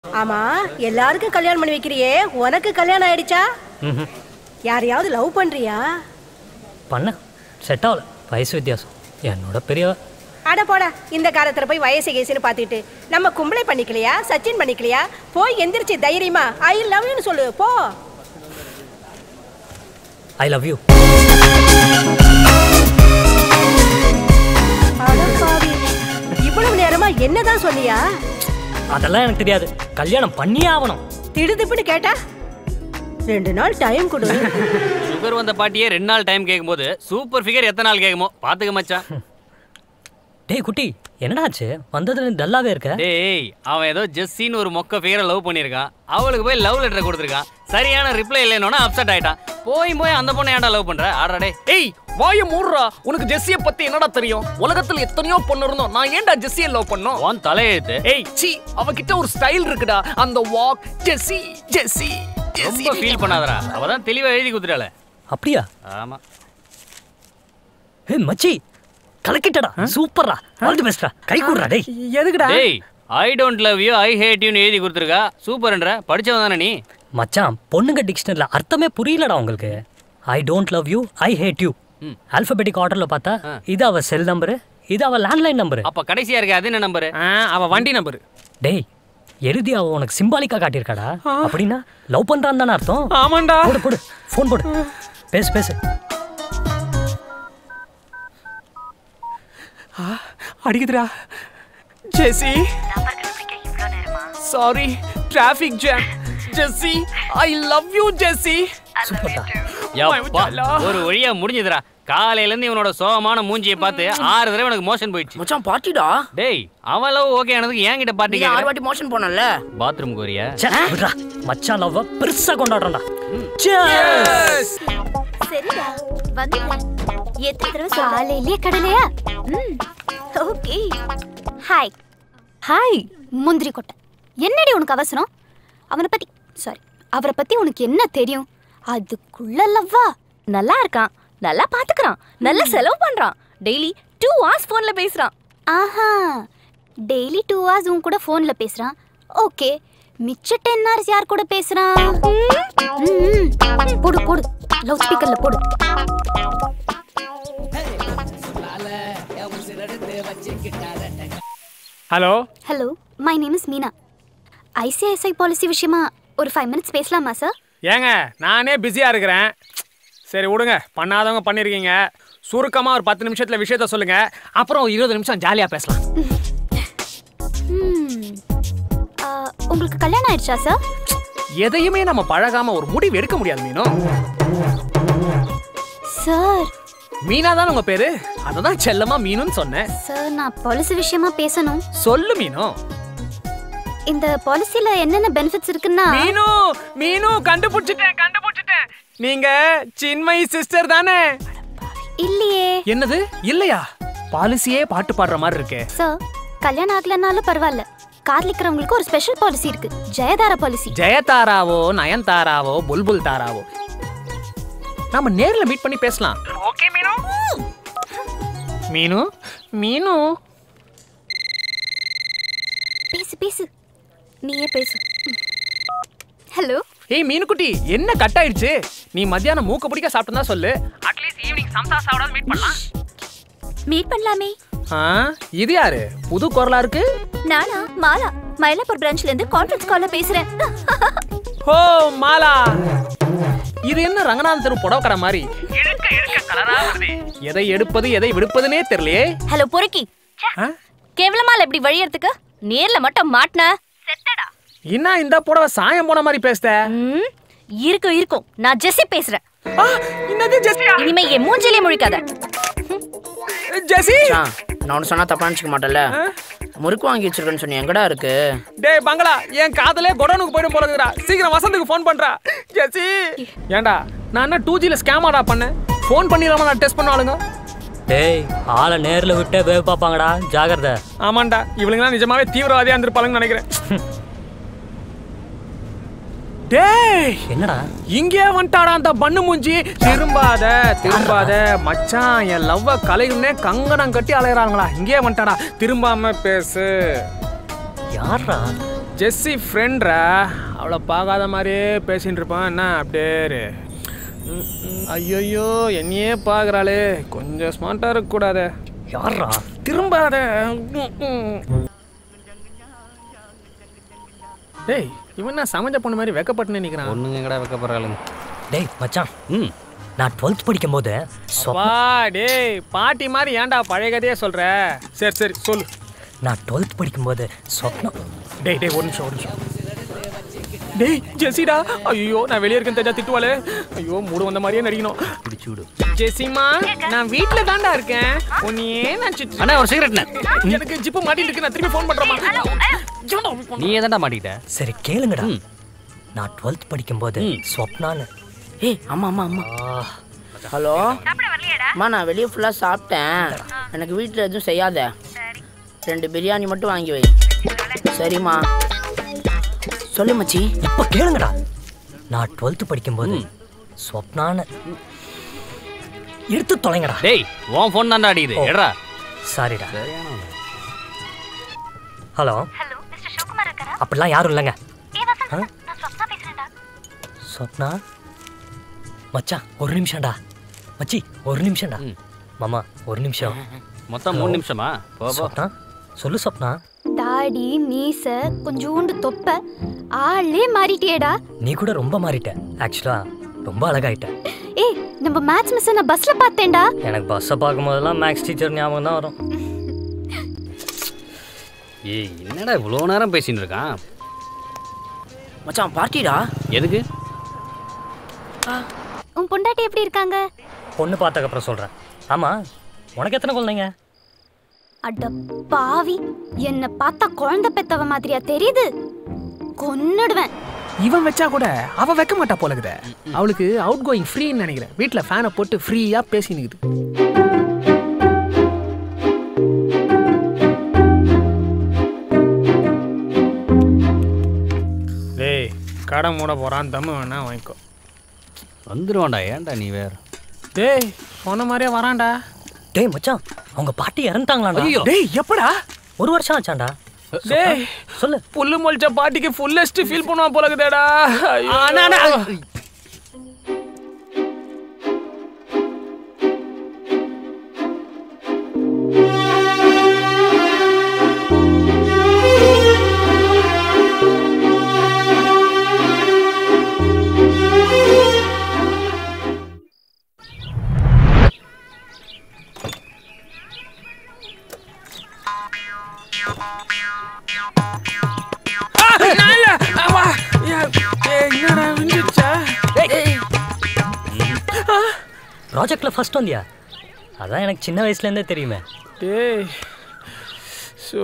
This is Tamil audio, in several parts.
ஆமா எல்லாருக்கும் கல்யாணம் பண்ணி வைக்கிறியே உனக்கு கல்யாணம் ஆயிடுச்சா ம்ஹும். யாரையாவது லவ் பண்றியா பண்ண செட் ஆகல வயசு வித்தியாசம் என்னோட பெரியவ அட போடா இந்த காலத்துல போய் வயசு கேசுன்னு பாத்துட்டு நம்ம கும்பளை பண்ணிக்கலையா சச்சின் பண்ணிக்கலையா போய் எந்திரிச்சு தைரியமா ஐ லவ் யூன்னு சொல்லு போ ஐ லவ் யூ அட பாவி. இவ்வளவு நேரமா என்னதான் சொன்னியா அதெல்லாம் எனக்கு தெரியாது கல்யாணம் பண்ணியே ஆகணும் திடுதிப்புன்னு கேட்டா ரெண்டு நாள் டைம் கொடு சுகர் வந்த பாட்டியே ரெண்டு நாள் டைம் கேட்கும்போது சூப்பர் ஃபிகர் எத்தனை நாள் கேட்குமோ பாத்துக்க மச்சான் டேய் குட்டி என்னடாச்சு வந்ததுல டல்லாவே இருக்க டேய் அவன் ஏதோ ஜெஸ்ஸின்னு ஒரு மொக்க ஃபிகரை லவ் பண்ணியிருக்கான் அவளுக்கு போய் லவ் லெட்டர் கொடுத்துருக்கான் சரியான ரிப்ளை இல்லைன்னு அப்செட் ஆயிட்டான் போய் போய் அந்த பொண்ணை ஏன்டா லவ் பண்ற ஆடாடே ஏய் வாய மூடுறா உனக்கு ஜெஸ்ஸிய பத்தி என்னடா தெரியும் உலகத்துல எத்தனையோ பொண்ணு இருந்தோம் நான் ஏன்டா ஜெஸ்ஸிய லவ் பண்ணோம் உன் தலையெழுத்து ஏய் சி அவகிட்ட ஒரு ஸ்டைல் இருக்குடா அந்த வாக் ஜெஸ்ஸி ஜெஸ்ஸி ரொம்ப ஃபீல் பண்ணாதடா அவ தான் தெளிவா எழுதி கொடுத்துட்டாளே அப்படியா ஆமா ஹே மச்சி கலக்கிட்டடா சூப்பர்ரா ஆல் தி பெஸ்ட்ரா கை கூடுறா டேய் எதுக்குடா டேய் I don't love you I hate யூன்னு எழுதி கொடுத்துருக்கா சூப்பர்ன்ற படிச்சவன் தானே நீ மச்சான் பொண்ணுங்க டிக்ஷனரியில் அர்த்தமே புரியலடா உங்களுக்கு I don't love you I hate you alphabetic ஆர்டரில் பார்த்தா இது அவ செல் நம்பரு இது அவ லேண்ட்லைன் நம்பரு அப்ப கடைசியா இருக்க அது என்ன நம்பரு அவ வண்டி நம்பர் டேய் எழுதி அவ உனக்கு சிம்பாலிக்கா காட்டியிருக்காடா அப்படின்னா லவ் பண்றான்னு தானே அர்த்தம் ஆமாண்டா போடு போடு ஃபோன் போடு பேசு பேசு அடிக்குதுடா Jessie sorry traffic jam Jessie I love you Jessie சூப்பர்டா யப்பா ஒரு வழியா முடிஞ்சதுடா காலையில இருந்து இவனோட சோகமான மூஞ்சியை பார்த்து ஆறு தடவை எனக்கு மோஷன் போயிடுச்சு மச்சான் பார்ட்டிடா டேய் அவன் லவ் ஓகே ஆனதுக்கு என்கிட்ட பார்ட்டி நீ ஆறு வாட்டி மோஷன் போனல பாத்ரூம் கோரியா ச்சே, விட்றா மச்சான் லவ் பெருசா கொண்டாடுறோம்டா Cheers! சரிடா வந்து எத்தனை தடவை காலையிலேயே கடலையா ம் ஓகே ஹாய் ஹாய் முந்திரி கொட்டை என்னடி உனக்கு அவசரம் அவனை பத்தி சாரி அவரை பத்தி உனக்கு என்ன தெரியும் அதுக்குள்ள லவ்வா நல்லா இருக்கான் நல்லா பாத்துக்கறான் நல்ல செலவு பண்றான் டெய்லி டூ ஹவர்ஸ் போன்ல பேசுறான் ஆஹா டெய்லி டூ ஹவர்ஸ் உன் கூட போன்ல பேசுறான் ஓகே மிச்ச டென் ஹவர்ஸ் யார் கூட பேசுறான் ம், ம். போடு போடு லவுட் ஸ்பீக்கர்ல போடு hello hello my name is Meena ICICI policy விஷயமா ஒரு ஃபைவ் மினிட்ஸ் பேசலாமா சார் ஏங்க நானே பிஸியா இருக்கிறேன் சரி விடுங்க பண்ணாதவங்க பண்ணிருக்கீங்க சுருக்கமா ஒரு பத்து நிமிஷத்துல விஷயத்த சொல்லுங்க அப்புறம் ஒரு இருபது நிமிஷம் ஜாலியா பேசலாம் உங்களுக்கு கல்யாணம் ஆயிடுச்சா சார் எதையுமே நம்ம பழகாம ஒரு முடிவு எடுக்க முடியாது மீனோ சார் மீனா தான் உங்க பேரு அததான் செல்லமா மீனுன்னு சொன்னேன் சார் நான் பாலிசி விஷயமா பேசணும் சொல்லு மீனோ இந்த பாலிசில என்னென்ன பெனிஃபிட்ஸ் இருக்குன்னா மீனு மீனு கண்டுபிடிச்சிட்டேன் கண்டுபிடிச்சிட்டேன் நீங்க சின்மயி சிஸ்டர் தானே இல்லையே என்னது இல்லையா பாலிசியே பாட்டு பாடுற மாதிரி இருக்கே சார் கல்யாணம் ஆகலனாலும் பரவாயில்ல காதலிக்கிறவங்களுக்கு ஒரு ஸ்பெஷல் பாலிசி இருக்கு ஜெயதார பாலிசி ஜெயதாராவோ நயன்தாராவோ புல்புல் தாராவோ நாம நேர்ல மீட் பண்ணி பேசலாம் ஓகே மீனு மீனு மீனு பேசு பேசு நீயே பேசு ஹலோ ஏய் மீனுக்குட்டி என்ன கட் ஆயிடுச்சு நீ மத்தியானம் மூக்க பிடிக்க சாப்பிட்டு சொல்லு அட்லீஸ்ட் ஈவினிங் சம்சா சாப்பிடாத மீட் பண்ணலாம் மீட் பண்ணலாமே ஆ இது யாரு புது குரலா இருக்கு நானா மாலா மயிலாப்பூர் பிரான்ச்ல இருந்து கான்ஃபரன்ஸ் கால்ல பேசுறேன் ஓ மாலா இது என்ன ரங்கநாதன் தெரு புடவக்கடை மாதிரி இழுக்க இழுக்க கலரா வருது எதை எடுப்பது எதை விடுப்பதுனே தெரியலையே ஹலோ பொறுக்கி ஆ? கேவலமால இப்படி வழியறதுக்கு நேர்ல மட்டும் மாட்டின செத்தடா என்ன இந்த புடவை சாயம் போன மாதிரி பேசுத ம், இருக்கும் இருக்கும் நான் ஜெஸ்ஸி பேசுறேன் ஆ, என்னது ஜெசியா இனிமே என் மூஞ்சிலே முழிக்காத ஜெசி மச்சான், நான் ஒன்று சொன்னா தப்பா நினச்சிக்க மாட்டேன்ல முறுக்கு வாங்கி வச்சிருக்கேன்னு சொன்னி எங்கடா இருக்கு டேய் பங்களா என் காதலே கொடனுக்கு போயிடும் போல இருக்குடா சீக்கிரம் வசந்துக்கு ஃபோன் பண்றா ஜெசி ஏன்டா நான் என்ன டூ ஜில ஸ்கேமாடா பண்ணேன் ஃபோன் பண்ணிடாம நான் டெஸ்ட் பண்ணாலுங்க டேய் ஆளை நேர்ல விட்டே வேவ் பார்ப்பாங்கடா ஜாகிரதை ஆமாண்டா இவளுங்கலாம் நிஜமாவே தீவிரவாதியா இருந்திருப்பாளுங்கன்னு நினைக்கிறேன் டேய் என்னடா இங்கே வந்துட்டாடா அந்த பண்ணு மூஞ்சி திரும்பாத திரும்பாத மச்சான் என் லவ்வ கலையும்னே கங்கணம் கட்டி அலையறாங்களா இங்கே வந்துட்டாடா திரும்பாம பேசு யாரா ஜெஸ்ஸி ஃப்ரெண்ட்ரா அவளை பார்க்காத மாதிரியே பேசின்னு இருப்பான் என்ன அப்படியே இரு. ம், ம், ஐயையோ என்னையே பார்க்குறாளே கொஞ்சம் ஸ்மார்ட்டாக இருக்கக்கூடாதே யாரா திரும்பாத ம், ம். டேய் இவன் என்ன சமைஞ்ச பொண்ணு மாதிரி வெக்கப்பட்டு நிற்கிறான் பொண்ணுங்க எங்கடா வைக்கப்படுறாளுங்க டேய் மச்சான் ம் நான் டுவெல்த் படிக்கும்போது சொப் வா டேய் பாட்டி மாதிரி ஏன்டா பழைய கதையே சொல்ற சரி சரி சொல்லு நான் டுவெல்த் படிக்கும்போது சொப்னம் டேய் டேய் ஒரு நிமிஷம் ஒரு நிமிஷம் டேய் ஜெசிடா ஐயோ நான் வெளியே இருக்கேன் தெரிஞ்சா திட்டுவாளே ஐயோ மூடு வந்த மாதிரியே நடிக்கணும் பிடிச்சி விடு ஜெசிமா நான் வீட்ல தான்டா இருக்கேன் உன்னையே நினைச்சிட்டு அண்ணா ஒரு சிகரெட்ண்ணே எனக்கு ஜிப்பு மாட்டிட்டு இருக்கு நான் திரும்பி ஃபோன் பண்றேன் நீ எதான்டா மாட்டிக்கிட்ட சரி கேளுங்கடா ம். நான் டுவெல்த் படிக்கும்போது ம். சொப்னான்னு ஏய் அம்மா அம்மா அம்மா ஆ, ஹலோ அம்மா நான் வெளியே ஃபுல்லாக சாப்பிட்டேன் எனக்கு வீட்டில் எதுவும் செய்யாத ரெண்டு பிரியாணி மட்டும் வாங்கி வை சரிம்மா சொல்லு மச்சி இப்ப கேளுங்கடா நான் டுவெல்த் படிக்கும்போது சொப்னான்னு எடுத்து தொலைங்கடா டேய் உன் ஃபோன் தான்டா அடிக்குது ஓ. எட்ரா சாரிடா ஹலோ ஹலோ மிஸ்டர் சிவகுமார் இருக்காரா அப்படிலாம் யாரும் இல்லைங்க ஏ வசந்த் ஆ? நான் ஸ்வப்னா பேசுறேன்டா சொப்னா மச்சான் ஒரு நிமிஷம்டா மச்சி ஒரு நிமிஷம்டா ம். மாமா ஒரு நிமிஷம் மொத்தம் மூணு நிமிஷமா போ போ சொப்னா சொல்லு சொப்னா தாடி மீச கொஞ்சோண்டு தொப்ப ஆளே மாறிட்டியேடா நீ கூட ரொம்ப மாறிட்ட ஆக்சுவலா ரொம்ப அழகாயிட்ட ஏய் நம்ம மேட்ச் மிஸ் நான் பஸ்ல பார்த்தேன்டா எனக்கு பஸ்ஸை பார்க்கும்போதெல்லாம் மேக்ஸ் டீச்சர் ஞாபகம் தான் வரும் ஏய் என்னடா இவ்வளோ நேரம் பேசின்னு இருக்கான் மச்சான் பார்ட்டிடா எதுக்கு உன் பொண்டாட்டி எப்படி இருக்காங்க பொண்ணு பார்த்ததுக்கப்புறம் சொல்கிறேன் ஆமாம் உனக்கு எத்தனை குழந்தைங்க அட பாவி என்ன பார்த்தா குழந்தை பெத்தவ மாதிரியா தெரியுது கொன்னுடுவேன் இவன் வச்சா கூட அவ வைக்க மாட்டா போல இருக்குதே அவளுக்கு அவுட் கோயிங் ஃப்ரீன்னு நினைக்கிறேன் வீட்ல ஃபேனை போட்டு ஃப்ரீயா பேசி நிக்குது டேய் கடை மூட போறான் தம்மு வேணா வாங்கிக்கோ வந்துருவான்டா ஏன்டா நீ வேற டேய் சொன்ன மாதிரியே வரான்டா டேய் மச்சான் அவங்க பாட்டி இறந்துட்டாங்களாடா ஐயோ. டேய் எப்படா ஒரு வருஷம் ஆச்சாண்டா டேய் சொல்லு புல்லு மொழிச்ச பாட்டிக்கு ஃபுல்லஸ்ட் ஃபீல் பண்ணுவான் போல இருக்குதேடா ஐயோ. நான் இல்ல. ஆமா. ஏ- ஏய், என்னடா விழுந்துச்சா? ப்ராஜெக்ட்ல ஃபர்ஸ்ட் வந்தியா அதான் எனக்கு சின்ன வயசுலேருந்தே தெரியுமே டேய் so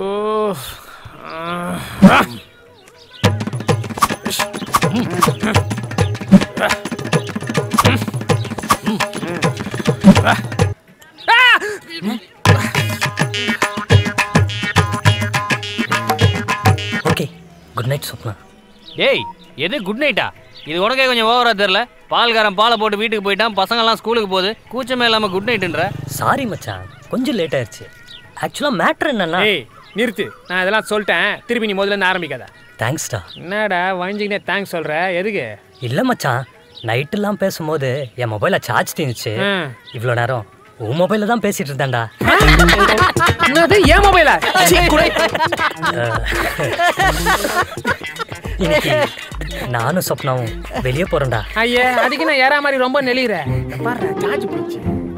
okay good night Swapna டேய் எது குட் நைட்டா இது உனக்கே கொஞ்சம் ஓவரா தெரியல பால்காரன் பாலை போட்டு வீட்டுக்கு போயிட்டான் பசங்கெல்லாம் ஸ்கூலுக்கு போகுது கூச்சமே இல்லாம குட் நைட்டுன்ற சாரி மச்சான் கொஞ்சம் லேட் ஆயிடுச்சு ஆக்சுவலாக மேட்ரு என்னன்னா ஏய் நிறுத்து நான் இதெல்லாம் சொல்லிட்டேன் திருப்பி நீ முதல்ல இருந்து ஆரம்பிக்காத தேங்க்ஸ்டா என்னடா வஞ்சிக்கினே தேங்க்ஸ் சொல்ற எதுக்கு இல்லை மச்சான் நைட்டெல்லாம் பேசும்போது என் மொபைலில் சார்ஜ் தீந்துச்சு ஆ. இவ்வளோ நேரம் உன் மொபைலில் தான் பேசிட்டு இருந்தேன்டா என்னது ஏன் மொபைலா இன்னைக்கு நானும் சொப்னாவும் வெளியே போகிறேன்டா ஐயே அதுக்கு நான் ஏறா மாதிரி ரொம்ப நெளிகிறேன் பாரு சார்ஜ் போயிடுச்சு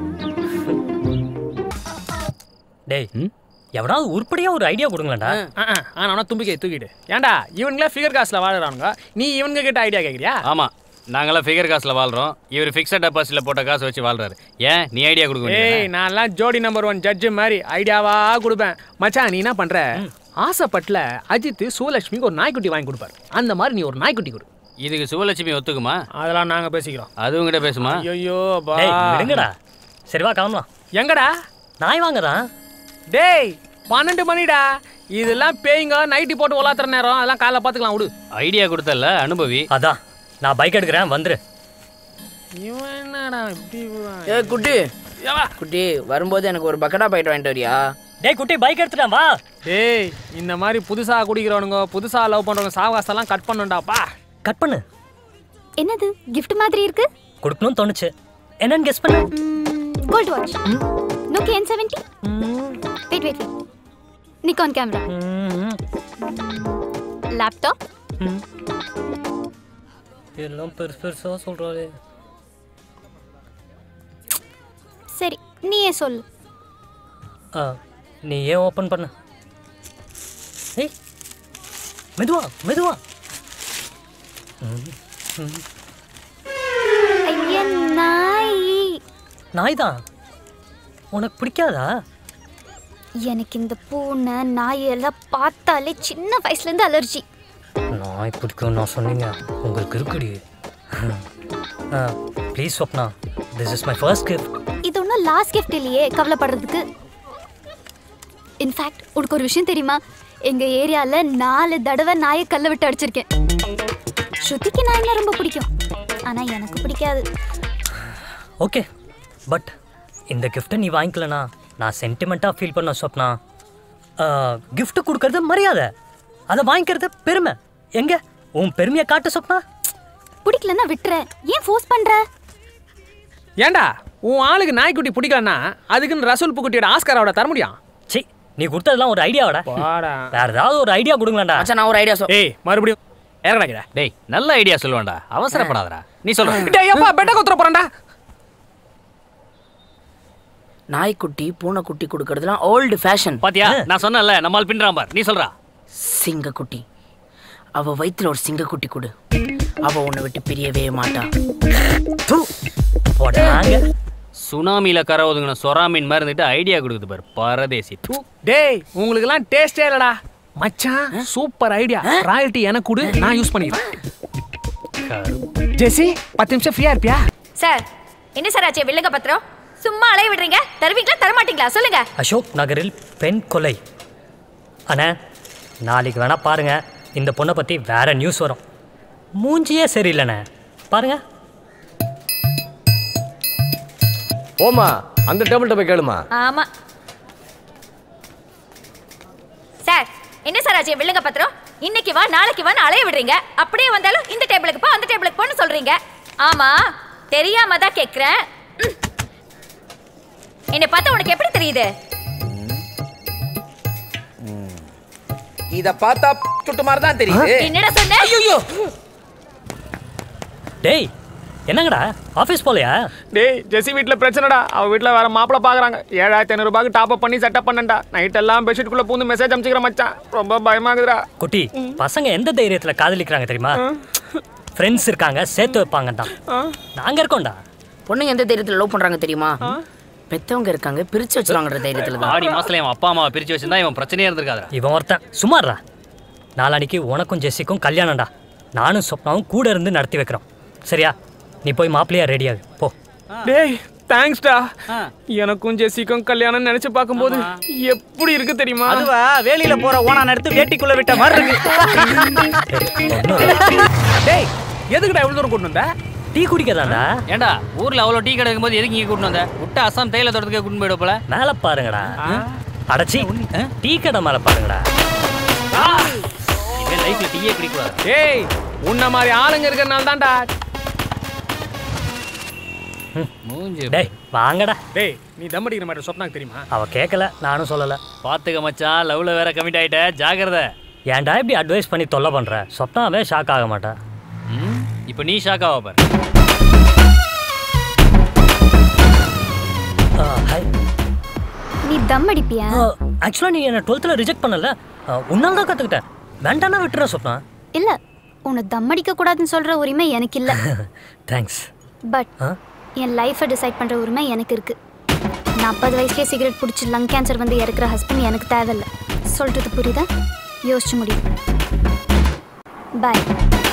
டேய் எவனாவது உருப்படியா ஒரு ஐடியா கொடுங்களேன்டா ஆனால் தும்பிக்கை தூக்கிடு ஏன்டா இவனுங்களே ஃபிகர் காசில் வாழறானுங்க நீ இவனுங்க கிட்ட ஐடியா கேட்குறியா ஆமா நாங்கெல்லாம் ஃபிகர் காசுல வாழ்றோம் இவர் ஃபிக்ஸட் டெபாசிட்ல போட்ட காசு வச்சு வாழ்றாரு ஏன் நீ ஐடியா கொடுக்க ஏய் வேண்டியது நான்லாம் ஜோடி நம்பர் ஒன் ஜட்ஜு மாதிரி ஐடியாவா கொடுப்பேன் மச்சான் நீ என்ன பண்ற ஆசைப்பட்டுல அஜித் சுவலட்சுமிக்கு ஒரு நாய்க்குட்டி வாங்கி கொடுப்பாரு அந்த மாதிரி நீ ஒரு நாய்க்குட்டி கொடு இதுக்கு சிவலட்சுமி ஒத்துக்குமா அதெல்லாம் நாங்க பேசிக்கிறோம் அது உங்ககிட்ட பேசுமா ஐயோ பா டேய் விடுங்கடா சரி வா கிளம்பலாம் எங்கடா நாய் வாங்கதான் டேய் பன்னெண்டு மணிடா இதெல்லாம் பேய்ங்க நைட்டி போட்டு உலாத்துற நேரம் அதெல்லாம் காலைல பார்த்துக்கலாம் விடு ஐடியா கொடுத்தல அனுபவி அதான் நான் பைக் எடுக்கிறேன் வந்துரு இவன் என்னடா இப்படி ஏ குட்டி ஏவா. குட்டி வரும்போது எனக்கு ஒரு பக்கெட்டா பாக்கெட் வாங்கிட்டு வரியா டேய் குட்டி பைக் எடுத்துட்டான் வா டேய் இந்த மாதிரி புதுசா குடிக்கிறவனுங்க புதுசா லவ் பண்றவங்க சாவகாசெல்லாம் கட் பண்ணுண்டாப்பா கட் பண்ணு என்னது gift மாதிரி இருக்கு கொடுக்கணும்னு தோணுச்சு என்னன்னு கெஸ் பண்ணு gold watch Nokia N seventy wait wait wait Nikon camera ம், லேப்டாப் ம். எல்லாம் பெருசு பெருசா சொல்றாரு சரி நீயே சொல்லு ஆ நீ ஏன் ஓப்பன் பண்ண ஏய் மெதுவா மெதுவா ஐயா நாய் நாய் தான் உனக்கு பிடிக்காதா எனக்கு இந்த பூனை நாய் எல்லாம் பார்த்தாலே சின்ன வயசுல இருந்து அலர்ஜி நாய் பிடிக்கும் நான் சொன்னீங்க உங்களுக்கு இருக்குடி please Swapna this is my first gift இது ஒன்றும் லாஸ்ட் கிஃப்ட் இல்லையே கவலைப்படுறதுக்கு இன்ஃபேக்ட் உனக்கு ஒரு விஷயம் தெரியுமா எங்க ஏரியால நாலு தடவை நாயை கல்ல விட்டு அடிச்சிருக்கேன் ஸ்ருதிக்கு நாய்னா ரொம்ப பிடிக்கும் ஆனா எனக்கு பிடிக்காது ஓகே பட் இந்த கிஃப்ட்டை நீ வாங்கிக்கலனா நான் சென்டிமெண்ட்டாக ஃபீல் பண்ண ஸ்வப்னா gift கொடுக்கறது மரியாதை அதை வாங்கிக்கிறது பெருமை எங்க உன் பெருமையை காட்டு சொப்னா பிடிக்கலன்னா விட்டுறேன் ஏன் ஃபோர்ஸ் பண்ற ஏன்டா உன் ஆளுக்கு நாய்க்குட்டி பிடிக்கலன்னா அதுக்குன்னு ரசூல் புக்குட்டியோட ஆஸ்காரோட தர முடியும் சி நீ கொடுத்ததெல்லாம் ஒரு ஐடியாவாடா வாடா வேற ஏதாவது ஒரு ஐடியா கொடுங்களேன்டா மச்சான் நான் ஒரு ஐடியா சொல் ஏய் மறுபடியும் இறங்கடா டேய் நல்ல ஐடியா சொல்லுவான்டா அவசரப்படாதடா நீ சொல்ற டேய் எப்பா பெட்ட கொத்துற போறேன்டா நாய்க்குட்டி பூனைக்குட்டி கொடுக்கறதுலாம் ஓல்டு ஃபேஷன் பாத்தியா நான் சொன்னேன்ல நம்மால் பின்றான் பார் நீ சொல்றா சிங்கக்குட்டி அவ வயித்துல ஒரு சிங்கக்குட்டி கொடு அவ உன்னை விட்டு பிரியவே மாட்டா தூ போட்டாங்க சுனாமியில கரை ஒதுங்கின சொரா மீன் மாதிரி இருந்துட்டு ஐடியா கொடுக்குது பார் பரதேசி தூ டேய் உங்களுக்கு எல்லாம் டேஸ்டே இல்லடா மச்சான் சூப்பர் ஐடியா ராயல்ட்டி எனக்கு கொடு நான் யூஸ் பண்ணிக்கிறேன் ஜெசி பத்து நிமிஷம் ஃப்ரீயா இருப்பியா சார் என்ன சார் ஆச்சு வில்லுங்க பத்திரம் சும்மா அலைய விடுறீங்க தருவீங்களா தரமாட்டீங்களா சொல்லுங்க அசோக் நகரில் பெண் கொலை அண்ணா நாளைக்கு வேணா பாருங்க இந்த பொண்ணை பற்றி வேற நியூஸ் வரும் மூஞ்சியே சரியில்லைண்ணே பாருங்க ஓமா அந்த டேபிள்கிட்ட போய் கேளுமா ஆமா சார் என்ன சார் ஆச்சு வில்லுங்க பத்திரம் இன்னைக்கு வா நாளைக்கு வான்னு அலைய விடுறீங்க அப்படியே வந்தாலும் இந்த டேபிளுக்கு போ அந்த டேபிளுக்கு போன்னு சொல்றீங்க ஆமா தெரியாம தான் கேக்குறேன் ம். என்னை பார்த்தா உனக்கு எப்படி தெரியுது இத பார்த்தா சுட்டு மாதிரி தான் தெரியுது என்னடா சொன்ன ஐயோ டேய் என்னங்கடா ஆஃபீஸ் போலையா டேய் ஜெசி வீட்ல பிரச்சனைடா அவ வீட்ல வேற மாப்பிள பாக்குறாங்க ஏழாயிரத்தி ஐநூறு ரூபாய்க்கு டாப் அப் பண்ணி செட்டப் பண்ணண்டா நைட் எல்லாம் பெட்ஷீட்குள்ள பூந்து மெசேஜ் அனுப்பிச்சிக்கிற மச்சான் ரொம்ப பயமாகுதுடா குட்டி பசங்க எந்த தைரியத்தில் காதலிக்கிறாங்க தெரியுமா ஃப்ரெண்ட்ஸ் இருக்காங்க சேர்த்து வைப்பாங்க தான் நாங்கள் இருக்கோம்டா பொண்ணுங்க எந்த தைரியத்துல லவ் பண்றாங்க தெரியுமா பெத்தவங்க இருக்காங்க பிரிச்சு வச்சிருவாங்கன்ற தைரியத்துல தான் ஆடி மாசத்துல இவன் அப்பா அம்மாவை பிரிச்சு வச்சிருந்தா இவன் பிரச்சனையே இருந்திருக்காதா இவன் ஒருத்தன் சுமார்ரா நாளானிக்கு உனக்கும் ஜெஸ்ஸிக்கும் கல்யாணம்டா நானும் சொப்னாவும் கூட இருந்து நடத்தி வைக்கிறோம் சரியா நீ போய் மாப்பிள்ளையா ரெடியாகு போ டேய் தேங்க்ஸ்டா எனக்கும் ஜெசிக்கும் கல்யாணம் நினைச்சு பார்க்கும்போது எப்படி இருக்கு தெரியுமா அதுவா வேலியில போற ஓனான் எடுத்து வேட்டிக்குள்ள விட்ட மாதிரி இருக்கு ஒன்றும் டேய் எதுக்குடா இவ்வளவு தூரம் கொண்டு வந்த டீ குடிக்கதாண்டா ஏன்டா ஊர்ல அவ்வளவு டீ கடை இருக்கும்போது எதுக்கு இங்க கூட்டு வந்த விட்டு அசாம் தேயிலை தோட்டத்துக்கே கூட்டு போயிட போல மேலே பாருங்கடா அடச்சி டீ கடை மேலே பாருங்கடா இவன் லைஃப்ல டீயே குடிக்கூடாது டேய் உன்ன மாதிரி ஆளுங்க இருக்கறனால தான்டா மூஞ்சி டேய் வாங்கடா டேய் நீ தம் அடிக்கிற மாதிரி சொப்னாக்கு தெரியுமா அவ கேட்கல நானும் சொல்லலை பாத்துக்க மச்சான் லவ்ல வேற கமிட் ஆயிட்ட ஜாக்கிரதை ஏன்டா இப்படி அட்வைஸ் பண்ணி தொல்லை பண்ற சொப்னாவே ஷாக் ஆக மாட்டா ம், இப்ப நீ ஷாக் ஆவ பார் ஹாய் நீ தம் அடிப்பியா ஆக்சுவலாக நீ என்னை டுவெல்த்தில் ரிஜெக்ட் பண்ணல உன்னால் தான் கற்றுக்கிட்டேன் வேண்டானா விட்டுற சொப்னா இல்ல உன்னை தம் அடிக்க கூடாதுன்னு சொல்ற உரிமை எனக்கு இல்ல தேங்க்ஸ் பட் ஆ என் லைஃபை டிசைட் பண்ற உரிமை எனக்கு இருக்கு நாற்பது வயசுலயே சிகரெட் பிடிச்சி லங் கேன்சர் வந்து இறக்குற ஹஸ்பண்ட் எனக்கு தேவையில்ல சொல்றது புரியுதா யோசிச்சு முடியும் பாய்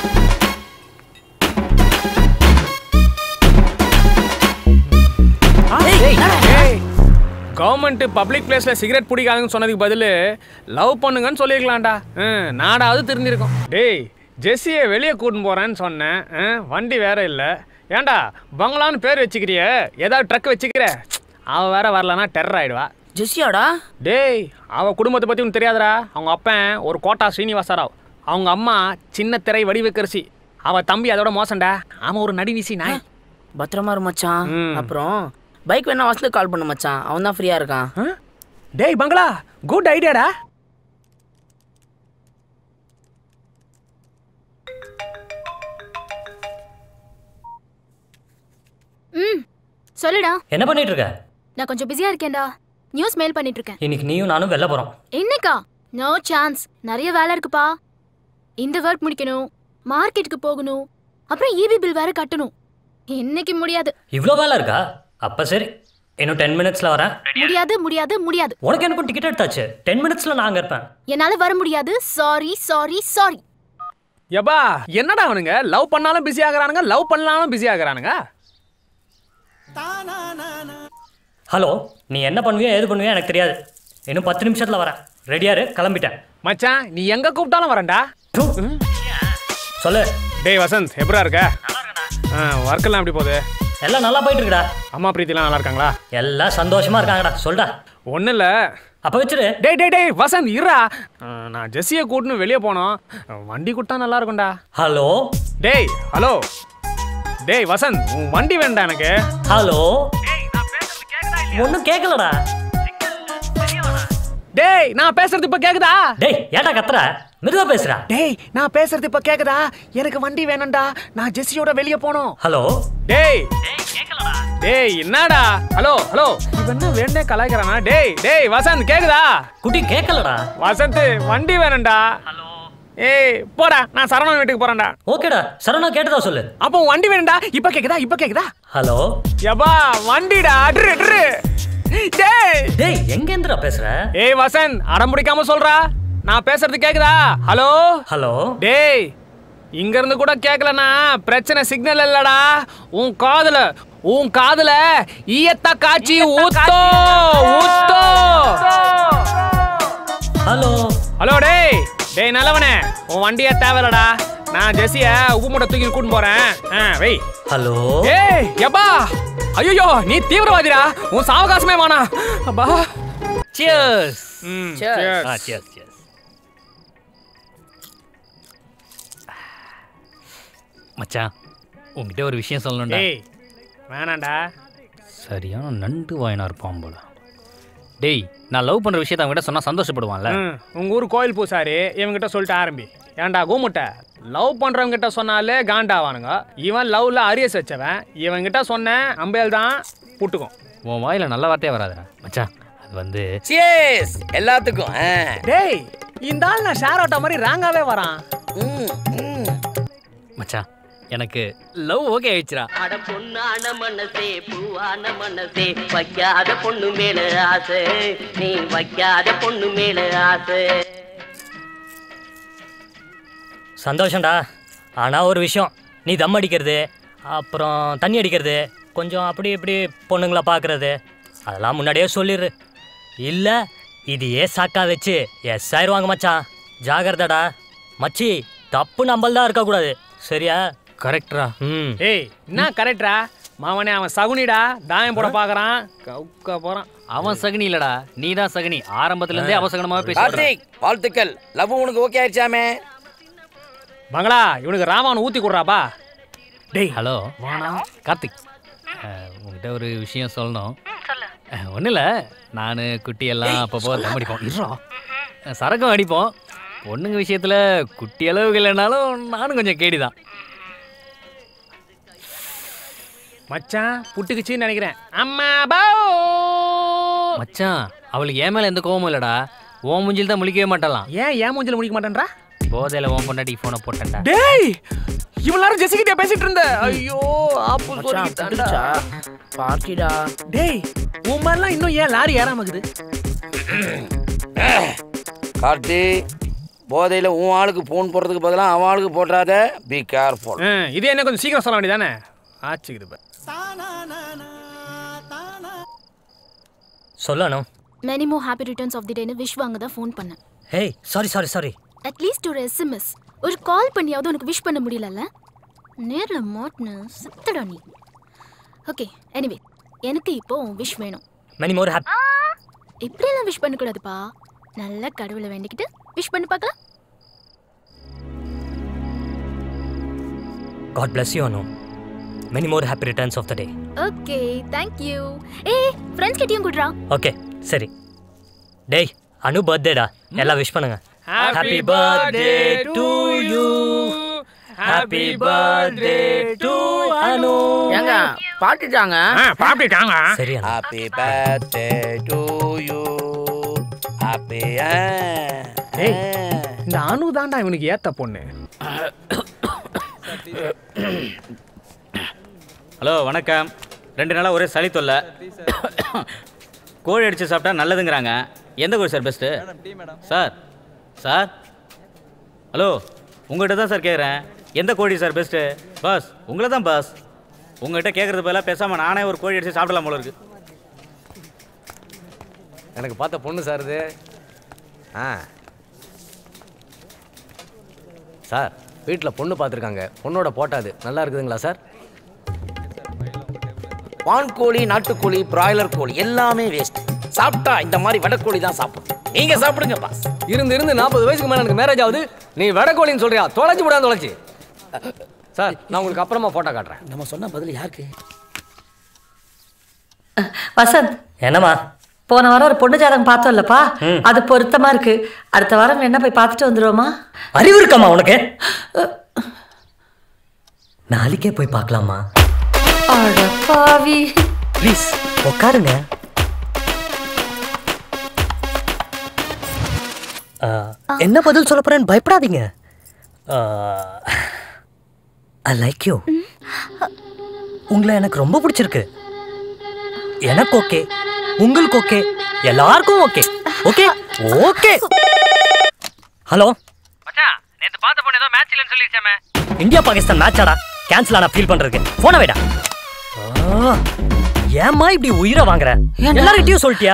கவர்மெண்ட் பப்ளிக் பிளேஸ்ல சிகரெட் பிடிக்காதுன்னு சொன்னதுக்கு பதில் லவ் பண்ணுங்கன்னு சொல்லியிருக்கலாம்டா ம், நாடாவது தெரிஞ்சிருக்கும் டேய் ஜெஸ்ஸியை வெளியே கூட்டின்னு போறேன்னு சொன்னேன் ஆ, வண்டி வேற இல்லை ஏன்டா பங்களான்னு பேர் வச்சுக்கிறிய ஏதாவது ட்ரக் வச்சுக்கிற அவ வேற வரலன்னா டெரர் ஆயிடுவா ஜெஸ்ஸியாடா டேய் அவ குடும்பத்தை பத்தி உனக்கு தெரியாதுடா அவங்க அப்பன் ஒரு கோட்டா ஸ்ரீனிவாச ராவ் அவங்க அம்மா சின்ன திரை வடிவக்கரிசி அவ தம்பி அதோட மோசம்டா அவன் ஒரு நடிவிசி நாய் பத்திரமா இரு மச்சான் ம். அப்புறம் பைக் வேணா வசந்து கால் பண்ணு மச்சான் அவன் தான் ஃப்ரீயா இருக்கான் ஆ? டேய் பங்களா குட் ஐடியாடா ம் சொல்லுடா என்ன பண்ணிட்டு இருக்க நான் கொஞ்சம் பிஸியா இருக்கேன்டா நியூஸ் மெயில் பண்ணிட்டு இருக்கேன் இன்னைக்கு நீயும் நானும் வெளில போறோம் என்னக்கா நோ சான்ஸ் நிறைய வேலை இருக்குப்பா இந்த ஒர்க் முடிக்கணும் மார்க்கெட்டுக்கு போகணும் அப்புறம் இபி பில் வேற கட்டணும் இன்னைக்கு முடியாது இவ்வளோ வேலை இருக்கா அப்ப சரி இன்னும் டென் மினிட்ஸ்ல வரேன் முடியாது முடியாது முடியாது உனக்கு எனக்கும் டிக்கெட் எடுத்தாச்சு டென் மினிட்ஸ்ல நான் அங்க இருப்பேன் என்னால வர முடியாது சாரி சாரி சாரி யப்பா என்னடா அவனுங்க லவ் பண்ணாலும் பிஸி ஆகுறானுங்க லவ் பண்ணாலும் பிஸி ஆகுறானுங்க ஹலோ நீ என்ன பண்ணுவியோ ஏது பண்ணுவியோ எனக்கு தெரியாது இன்னும் பத்து நிமிஷத்துல வரேன் ரெடியாரு கிளம்பிட்டேன் மச்சான் நீ எங்க கூப்பிட்டாலும் வரேன்டா து. சொல்லு டேய் வசந்த் எப்படா இருக்க ஒர்க்கெல்லாம் எப்படி போகுது எல்லாம் நல்லா போயிட்டு இருக்குடா அம்மா பிரீத்திலாம் நல்லா இருக்காங்களா எல்லாம் சந்தோஷமா இருக்காங்கடா சொல்டா ஒன்றும் இல்லை அப்ப வச்சிரு டேய் டேய் டேய் வசந்த் இருடா அஹ், நான் ஜெஸ்ஸியை கூட்டின்னு வெளியே போனோம் வண்டி கொடுத்தா நல்லா இருக்கும்டா ஹலோ டேய் ஹலோ டேய் வசந்த் உன் வண்டி வேண்டாம் எனக்கு ஹலோ ஒன்றும் கேட்கலடா டேய் நான் பேசுறது இப்ப கேக்குதா டேய் ஏன்டா கத்துற மெதுவா பேசுறா டேய் நான் பேசுறது இப்ப கேக்குதா எனக்கு வண்டி வேணும்டா நான் ஜெஸ்ஸியோட வெளியே போனோம் ஹலோ டேய் டேய் என்னடா ஹலோ ஹலோ இவன் என்ன வேண்டே கலாய்க்கிறானா டேய் டேய் வசந்த் கேக்குதா குட்டி கேட்கலடா வசந்த் வண்டி வேணும்டா ஏய் போடா நான் சரவணன் வீட்டுக்கு போறேன்டா ஓகேடா சரவணா கேட்டதா சொல்லு அப்போ உன் வண்டி வேணும்டா இப்ப கேக்குதா இப்ப கேக்குதா ஹலோ யப்பா வண்டிடா ட்ரு ட்ரு டேய் டேய் எங்க இருந்துடா பேசுற ஏய் வசந்த் அடம் பிடிக்காம சொல்றா நான் பேசுறது கேக்குதா ஹலோ ஹலோ டேய் இங்க இருந்து கூட கேட்கலனா பிரச்சனை சிக்னல் இல்லடா உன் காதுல உன் காதுல ஈயத்த காய்ச்சி ஊத்தோ ஊத்தோ ஹலோ ஹலோ டேய் டேய் நல்லவனே உன் வண்டியே தேவையில்லடா நான் ஜெசிய உப்பு மூட்டை தூக்கி கூட்டின்னு போறேன் ஆ வை ஹலோ ஏய் எப்பா ஐயோ நீ தீவிரவாதிடா உன் சாவகாசமே வேணா அப்பா சியர்ஸ் ம் Cheers. cheers. ஆ சியர்ஸ் சியர்ஸ் மச்சான் உங்ககிட்ட ஒரு விஷயம் சொல்லணும்டா டேய் வேணாம்டா சரியான நண்டு வாயினா இருப்பான் போல டேய் நான் லவ் பண்ற விஷயத்த அவங்ககிட்ட சொன்னா சந்தோஷப்படுவான்ல ம், உங்க ஊர் கோயில் பூசாரி இவங்கிட்ட சொல்லிட்டு ஆரம்பி ஏன்டா கூமுட்டை லவ் பண்றவங்க கிட்ட சொன்னாலே காண்டாவானுங்க இவன் லவ்ல அரியஸ் வச்சவன் இவன்கிட்ட சொன்னேன் அம்பேல் தான் புட்டுக்கும் உன் வாயில நல்ல வார்த்தையே வராதுடா மச்சான் அது வந்து சியேஸ் எல்லாத்துக்கும் ஆ. டேய் இந்த ஆள் நான் ஷேர் ஆட்டோ மாதிரி ராங்காவே வரான் ம், ம். மச்சான் எனக்கு லவ் ஓகே ஆயிடுச்சுடா அட பொண்ணான மனசே பூவான மனசே வைக்காத பொண்ணு மேல ஆசை நீ வைக்காத பொண்ணு மேல ஆசை சந்தோஷம்டா ஆனால் ஒரு விஷயம் நீ தம் அடிக்கிறது அப்புறம் தண்ணி அடிக்கிறது கொஞ்சம் அப்படி இப்படி பொண்ணுங்களை பார்க்கறது அதெல்லாம் முன்னாடியே சொல்லிடு இல்லை இது ஏ சாக்கா வச்சு எஸ் ஆயிடுவாங்க மச்சான் ஜாகிரதடா மச்சி தப்பு நம்மள் தான் இருக்கக்கூடாது சரியா கரெக்டா ம் ஏய் என்ன கரெக்டா மாவனே அவன் சகுனிடா தாயம் போட பாக்குறான் கவுக்க போறான் அவன் சகுனி இல்லடா நீ தான் சகுனி ஆரம்பத்துல இருந்தே அவசகனமாவே பேசி கார்த்திக் வாழ்த்துக்கள் லவ் உனக்கு ஓகே ஆயிடுச்சாமே பங்களா இவனுக்கு ராமான் ஊத்தி கொடுறாப்பா டேய் ஹலோ கார்த்திக் அஹ், உங்ககிட்ட ஒரு விஷயம் சொல்லணும் ஒன்றும் இல்லை நான் குட்டியெல்லாம் அப்பப்போ தம் அடிப்போம் இருறா அஹ், சரக்கும் அடிப்போம் பொண்ணுங்க விஷயத்தில் குட்டி அளவுக்கு இல்லைனாலும் நானும் கொஞ்சம் கேடி தான் மச்சான் புட்டுக்குச்சின்னு நினைக்கிறேன் அம்மா பாவ் மச்சான் அவளுக்கு ஏன் மேலே எந்த கோவமும் இல்லைடா ஓ மூஞ்சில் தான் முழிக்கவே மாட்டலாம் ஏன் ஏன் மூஞ்சில முடிக்க மாட்டேன்றா போதையில் ஓன் பொண்டாட்டி ஃபோனை போட்டேன்டா டேய் இவ்வளவு நேரம் ஜெசிகிட்டே பேசிட்டு இருந்த ஐயோ ஆப்பு மச்சான் சொல்லிட்டான்டா புடிச்சா பார்ட்டிடா டேய் உன் மாதிரிலாம் இன்னும் ஏன் லாரி ஏறாமக்குது கார்த்தி போதையில் உன் ஆளுக்கு ஃபோன் போடுறதுக்கு பதிலாக அவன் ஆளுக்கு போட்டுறாத பி கேர்ஃபுல் ஆ, இது என்ன கொஞ்சம் சீக்கிரம் சொல்ல வேண்டியதானே ஆச்சுக்குது இப்ப. சொல்லணும் மெனி மோ ஹாப்பி ரிட்டர்ன்ஸ் ஆஃப் தி டேன்னு விஷ் வாங்க தான் ஃபோன் பண்ணேன் hey sorry sorry sorry at least ஒரு எஸ்எம்எஸ் ஒரு கால் பண்ணியாவது உனக்கு விஷ் பண்ண முடியலல்ல நேரில் மாட்டின சுத்தடா நீ ஓகே எனிவே எனக்கு இப்போ விஷ் வேணும் மெனி மோர் ஹாப்பி இப்படியெல்லாம் விஷ் பண்ணக்கூடாதுப்பா நல்லா கடவுளை வேண்டிக்கிட்டு விஷ் பண்ணி பார்க்கலாம் god bless you Anu many more happy returns of the day okay thank you ஏய் ஃப்ரெண்ட்ஸ் கிட்டயும் கூடுறா ஓகே சரி டேய் அனு பர்த்டேடா எல்லாம் விஷ் பண்ணுங்க happy birthday to you happy birthday to Anu ஏங்க பாட்டுட்டாங்க பாப்பிட்டாங்க சரி Anu happy birthday to you happy ஏய் இந்த அணு தான்டா இவனுக்கு ஏத்த பொண்ணு ஹலோ வணக்கம் ரெண்டு நாளாக ஒரே சளி தொல்லை கோழி அடித்து சாப்பிட்டா நல்லதுங்கிறாங்க எந்த கோழி sir best sir sir hello உங்கள்கிட்ட தான் சார் கேட்குறேன் எந்த கோழி சார் பெஸ்ட்டு பாஸ் உங்களை தான் பாஸ் உங்கள்கிட்ட கேட்குறது பதிலாக பேசாமல் நானே ஒரு கோழி அடித்து சாப்பிடலாம் போல இருக்கு எனக்கு பார்த்த பொண்ணு சார் இது ஆ சார் வீட்டில் பொண்ணு பார்த்துருக்காங்க பொண்ணோட போட்டாது நல்லா இருக்குதுங்களா சார் வான்கோழி நாட்டுக்கோழி பிராய்லர் கோழி எல்லாமே வேஸ்ட் சாப்பிட்டா இந்த மாதிரி வடக்கோழி தான் சாப்பிடும் நீங்க சாப்பிடுங்க பாஸ் இருந்து இருந்து நாற்பது வயசுக்கு மேலே எனக்கு மேரேஜ் ஆகுது நீ வடக்கோழின்னு சொல்றியா தொலைச்சு விடாது தொலைச்சு சார் நான் உங்களுக்கு அப்புறமா ஃபோட்டோ காட்டுறேன் நம்ம சொன்ன பதில் யாருக்கு வசந்த் என்னம்மா போன வாரம் ஒரு பொண்ணு ஜாதகம் பார்த்தோம்லப்பா அது பொருத்தமா இருக்கு அடுத்த வாரம் என்ன போய் பார்த்துட்டு வந்துருவோமா அறிவு இருக்காமா உனக்கு நாளைக்கே போய் பார்க்கலாமா அட பாவி ப்ளீஸ் உட்காருங்க ஆ, என்ன பதில் சொல்ல போறேன்னு பயப்படாதீங்க ஐ லைக் யூ உங்களை எனக்கு ரொம்ப பிடிச்சிருக்கு எனக்கு ஓகே உங்களுக்கு ஓகே எல்லாருக்கும் ஓகே ஓகே ஓகே ஹலோ மச்சான் நேத்து பார்த்த பொண்ணு ஏதோ மேட்ச் இல்லைன்னு சொல்லிருச்சாமே இந்தியா பாகிஸ்தான் மேட்சாடா கேன்சல் ஆனா ஃபீல் பண்றதுக்கு போன வைடா ஆ, ஏம்மா இப்படி உயிரை வாங்குற எல்லார்கிட்டயும் சொல்லிட்டியா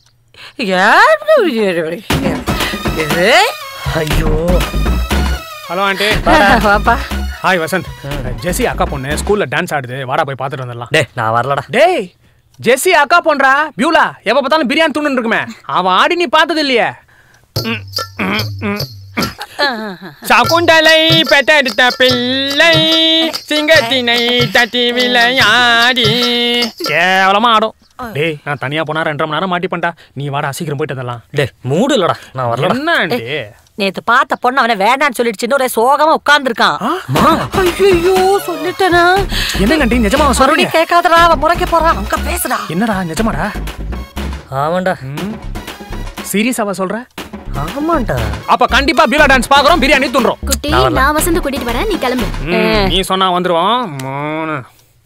ஐயோ ஹலோ ஆண்டி வாப்பா ஹாய் வசந்த் ஜெசி அக்கா பொண்ணு ஸ்கூல்ல டான்ஸ் ஆடுது வாடா போய் பார்த்துட்டு வந்துடலாம் டேய் நான் வரலடா டேய் ஜெசி அக்கா பொண்றா பியூலா எப்ப பார்த்தாலும் பிரியாணி துண்ணு இருக்குமே அவன் ஆடி நீ பார்த்தது இல்லையே ம், ம், ம். சகுந்தலை பெற்றெடுத்த பிள்ளை சிங்கத்தினை தட்டி விளையாடி கேவலமா ஆடும் டேய் நான் தனியா போனா ரெண்டரை மணி நேரம் மாட்டி பண்ணிட்டா நீ வாடா சீக்கிரம் போயிட்டு வந்துடலாம் டேய் மூடு இல்லடா நான் வரலடா என்ன ஆண்டி நேத்து பார்த்த பொண்ணு அவனை வேண்டான்னு சொல்லிடுச்சுன்னு ஒரே சோகமா உட்கார்ந்துருக்கான் ஐயோ சொல்லிட்டேனா என்ன ஆண்டி நிஜமா மறுபடியும் சொல்றீங்க கேட்காதடா அவன் முறைக்க போறான் அங்க பேசுடா என்னடா நிஜமாடா ஆமாண்டா சீரியஸ் அவ சொல்ற ஆமாண்டா அப்ப கண்டிப்பா பியூலா டான்ஸ் பாக்குறோம் பிரியாணி துன்றோம் குட்டி நான் வரல. நான் வசந்த கூட்டிட்டு வரேன் நீ கிளம்பு ம், நீ சொன்னா வந்துருவோம் மூணு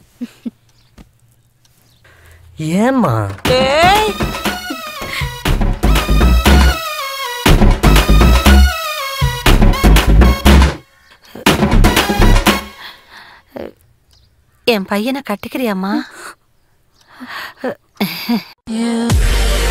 ஏம்மா ஏய் என் பையனை கட்டிக்கிறியாம்மா